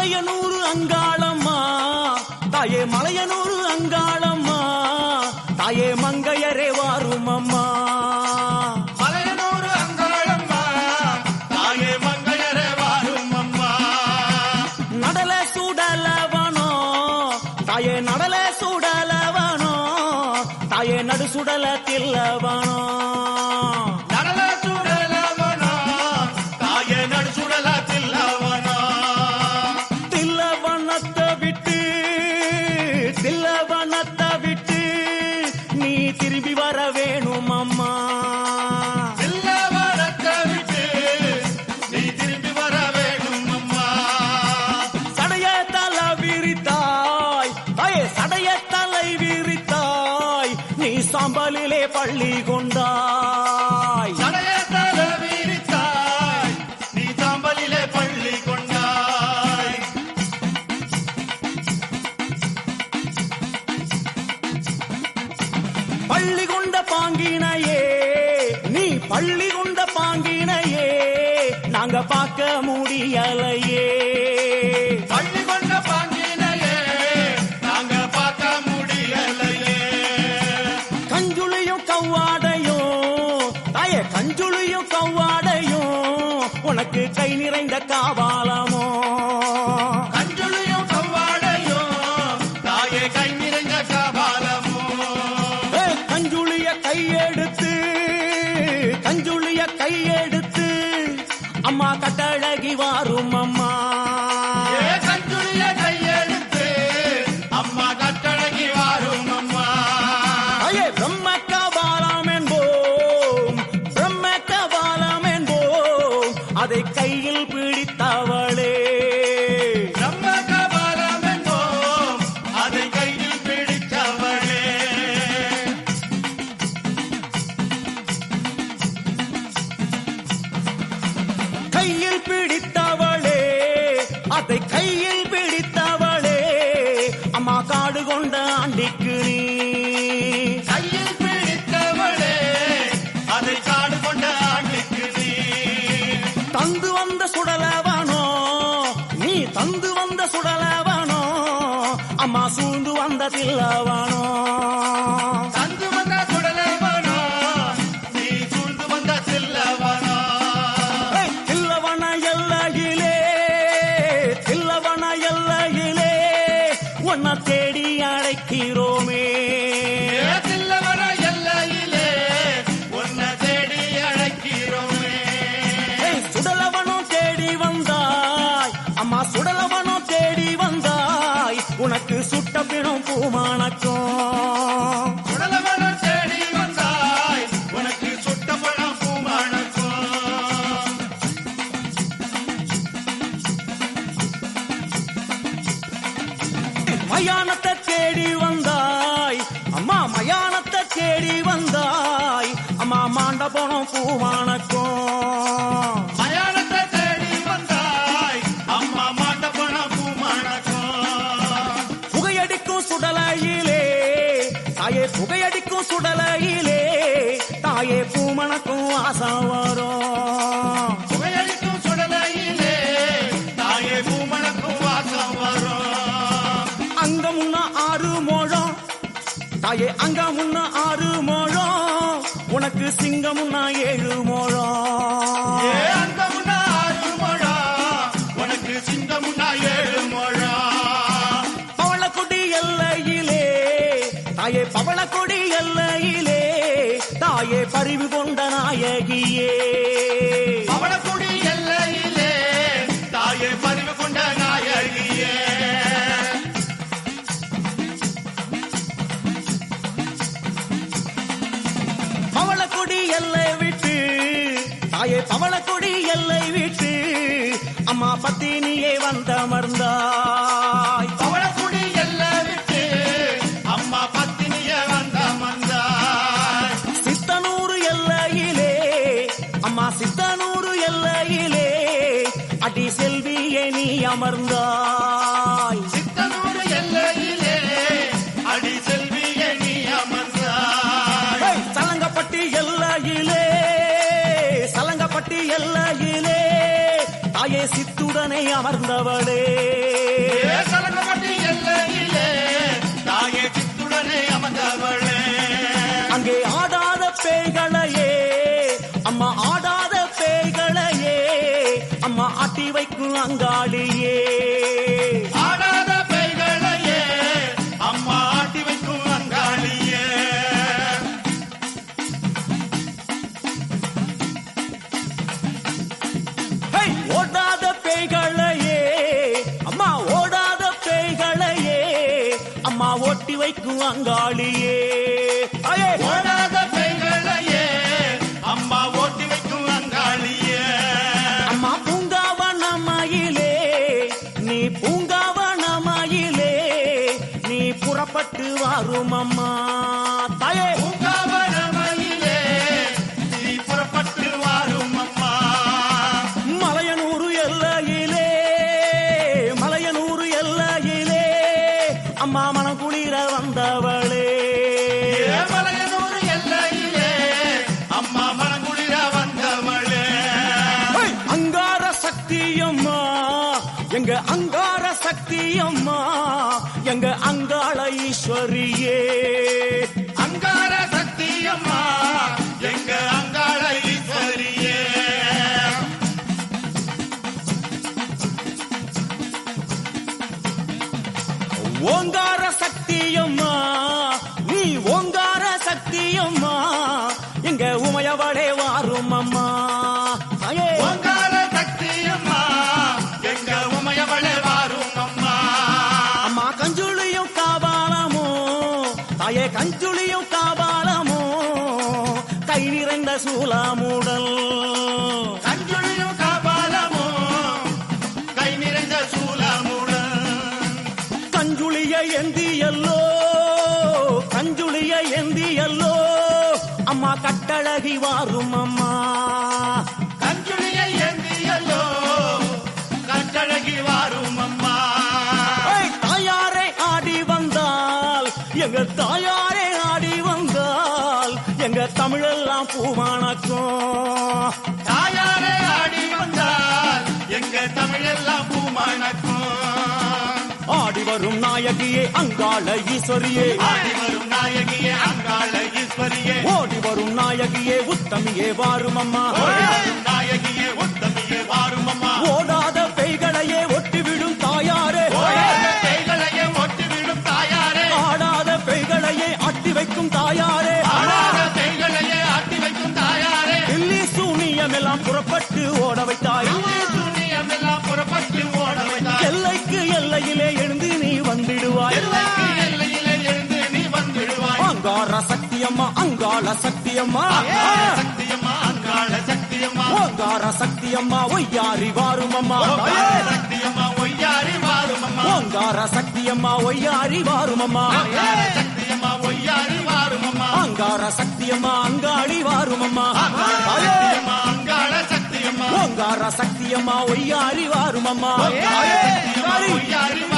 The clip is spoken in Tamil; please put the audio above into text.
மலையனூர் அங்காளம்மா தாயே மலையனூர் அங்காளம்மா தாயே மங்கையரே வாரும் அம்மா மலையனூர் அங்காளம்மா தாயே மங்கையரே வாரும் அம்மா நடல சுடலவனோ தாயே நடல சுடலவனோ தாயே நடு சுடல தில்லவனோ நடல சுடலவனா தாயே நடு சுடல தில்லவனா தில்லவனத்தை விட்டு தில்லவனத்தை விட்டு நீ திரும்பி வர வேணும் அம்மா தில்லவனத்தை விட்டு நீ திரும்பி வர வேணும் அம்மா சடைய தலை விரித்தாய் தாயே சடைய தலை விரித்தாய் நீ சாம்பலிலே பள்ளி கொண்டாய் சடைய தல வீரித்தாய் நீ சாம்பலிலே பள்ளி கொண்டாய் பள்ளி கொண்ட பாங்கினையே நீ பள்ளி கொண்ட பாங்கினையே நாங்க பார்க்க முடியலையே பள்ளி கொண்ட பாங்கினையே நாங்க பார்க்க முடியலையே கஞ்சுளியும் கவ்வாடையும் தாயே கஞ்சுளியும் கவ்வாடையும் உனக்கு கை நிறைந்த காவாலமோ கஞ்சுளியும் கவ்வாடையும் தாயே கை நிறைந்த காபாலமோ ஏ, கஞ்சுளிய கையெடுத்து கஞ்சுளிய கையெடுத்து அம்மா கட்டழகி வாரும் அம்மா ஏ கஞ்சுளிய கையெடுத்து அம்மா கட்டழகி வாரும் அம்மா ஐயே பிரம்ம கபாலம் என்போம் பிரம்ம கபாலம் என்போம் அதை கையில் பிடித்தவளே நம்ம கபாலம் என்போம் அதை கையில் பிடித்தவளே கையில் பிடித்தவளே அதை கையில் பிடித்தவளே அம்மா காடு கொண்ட ஆண்டிக்கு நீ கையில் பிடித்தவளே அதை காடு கொண்ட ஆண்டுக்கு நீ தந்து வந்த சுடலவனோ நீ தந்து வந்த சுடலவனோ அம்மா சூழ்ந்து வந்த தில்லவனோ தந்து வந்த சுடலவனோ நீ சூழ்ந்து வந்த சில்லவனோ ஏய், தில்லவன எல்லையிலே தில்லவன எல்லையிலே உன்னை தேடி அழைக்கிறோமே ஏ சில்லவன எல்லையிலே உன்னை தேடி அழைக்கிறோமே ஏய், சுடலவனும் தேடி வந்தாய் அம்மா சுடலவனும் தேடி வந்தாய் உனக்கு சுட்ட பிணம் பூமானக்கும் சுடலவன தேடி வந்தாய் உனக்கு சுட்ட பழம் பூமானக்கும் மயானத்தை தேடி வந்தாய் அம்மா மயானத்தை தேடி வந்தாய் அம்மா மாண்ட போனோம் பூமானக்கும் மயானத்தை தேடி வந்தாய் அம்மா மாட்ட பணம் பூமானக்கும் புகையடிக்கும் சுடலையிலே தாயே புகையடிக்கும் சுடலையிலே தாயே பூமணக்கும் ஆசை வரும் புகையளிக்கும் சுடலையிலே தாயே பூமணக்கும் வாசம் வரும் அங்க முன்ன ஆறு மோழம் தாயே அங்க முன்ன ஆறு மோழம் உனக்கு சிங்கம் முன்ன ஏழு மோழம் ஏ அந்த முன்னா ஆறு முழம் உனக்கு சிங்கம் முன்னா ஏழு முழம் பவளக்கொடி எல்லையிலே தாயே பவளக்கொடி எல்லையிலே தாயே பரிவு கொண்ட நாயகியே பவளக்குடி எல்லையிலே தாயே பறிவு கொண்ட நாயகியே பவளக்கொடி எல்லை விட்டு தாயே பவளக்கொடி எல்லை விட்டு அம்மா பத்தினியே வந்தமர்ந்தாய் பவளக்குடி எல்லை விட்டு அம்மா பத்தினிய வந்த மந்தாய் சித்தனூர் எல்லையிலே அம்மா சித்தனூர் எல்லையிலே அடி செல்வியே நீ அமர்ந்தாய் சித்தனூர் எல்லையிலே அடி செல்விய நீ அமர்ந்தாய் ஹே, சலங்கப்பட்டி எல்லையிலே சலங்கப்பட்டி எல்லையிலே தாயே சித்துடனே அமர்ந்தவளே அங்காளியே ஆடாத பெய்களையே அம்மா ஆட்டி வைக்கும் அங்காளியே ஹே, ஓடாத பேய்களையே அம்மா ஓடாத பேய்களையே அம்மா ஓட்டி வைக்கும் அங்காளியே அயே ஓடாத பெய்களையே அம்மா ஓட்டி வைக்கும் அங்காளியே அம்மா பூங்காவனமயிலே நீ பூங்காவனமயிலே நீ புறப்பட்டு வாரும் அம்மா தாயே பூங்காவனமயிலே நீ புறப்பட்டு வாரும் அம்மா மலையனூறு எல்லையிலே மலையனூறு எல்லையிலே அம்மா மனக்குளிர வந்தவளே ஏமலையனூர் எல்லையிலே அம்மா மனங்குளிர வந்தவளே ஹே, அங்கார சக்தியம்மா எங்க அங்கார சக்தியம்மா எங்க அங்காள ஈஸ்வரியே அங்கார சக்தியம்மா எங்க அங்காள ஈஸ்வரியே ஓங்கார சக்தியம்மா நீ ஓங்கார சக்தியம்மா எங்க உமையவளே வாரும் அம்மா தாயே ஓங்கார சக்தியம்மா எங்க உமையவளே வாரும் அம்மா அம்மா கஞ்சுளியும் காபாலமோ தாயே கஞ்சுளியும் காபாலமோ கை நிறைந்த சூலாமுடல் கஞ்சுளியும் காபாலமோ கை நிறைந்த சூலமுடன் கஞ்சுளிய எந்தியல்லோ கஞ்சுளிய எந்தியல்லோ அம்மா கட்டழகி வாரும் அம்மா கஞ்சுளியை ஏந்தியல்லோ கட்டழகி வாரும் அம்மா ஏய், தாயாரே ஆடி வந்தால் எங்க தாயாரே ஆடி வந்தால் எங்க தமிழெல்லாம் பூமானக்கும் தாயாரே ஆடி வந்தால் எங்க தமிழெல்லாம் பூமணக்கும் ஆடி வரும் நாயகியே அங்காள ஈஸ்வரியே ஆடி வரும் நாயகியே அங்காள ஈஸ்வரியே ஓடி வரும் நாயகியே உத்தமியே வாரும் அம்மா ஓடி வரும் நாயகியே உத்தமியே வாரும் அம்மா ஓடாத பெய்களையே ஒட்டிவிடும் தாயாரே ஓடாத கைகளையே ஒட்டிவிடும் தாயாரே ஆடாத பெய்களையே அட்டி வைக்கும் தாயாரே ஆடாத கைகளையே ஆட்டி வைக்கும் தாயாரே தில்லி சூனியம் எல்லாம் புறப்பட்டு ஓட வைத்தாய் சூனியம் எல்லாம் புறப்பட்டு ஓட வைத்தாய் எல்லைக்கு எல்லையிலே எழுந்து நீ வந்திடுவாய் எல்லைக்கு எல்லையிலே எழுந்து நீ வந்துடுவாய் அங்கார சக்தியம்மா அங்காள சக்தியம்மா அங்காள சக்தியம்மா அங்காள சக்தியம்மா ஓங்கார சக்தியம்மா ஒய்யாரி வாரும் அம்மா அங்காள சக்தியம்மா ஒய்யாரி வாரும் அம்மா ஓங்கார சக்தியம்மா ஒய்யாரி வாரும் அம்மா அங்காள சக்தியம்மா ஒய்யாரி வாரும் அம்மா அங்கார சக்தியம்மா அங்காளி வாரும் அம்மா அங்காள சக்தியம்மா அங்காள சக்தியம்மா ஓங்கார சக்தியம்மா ஒய்யாரி வாரும் அம்மா அங்காள சக்தியம்மா ஒய்யாரி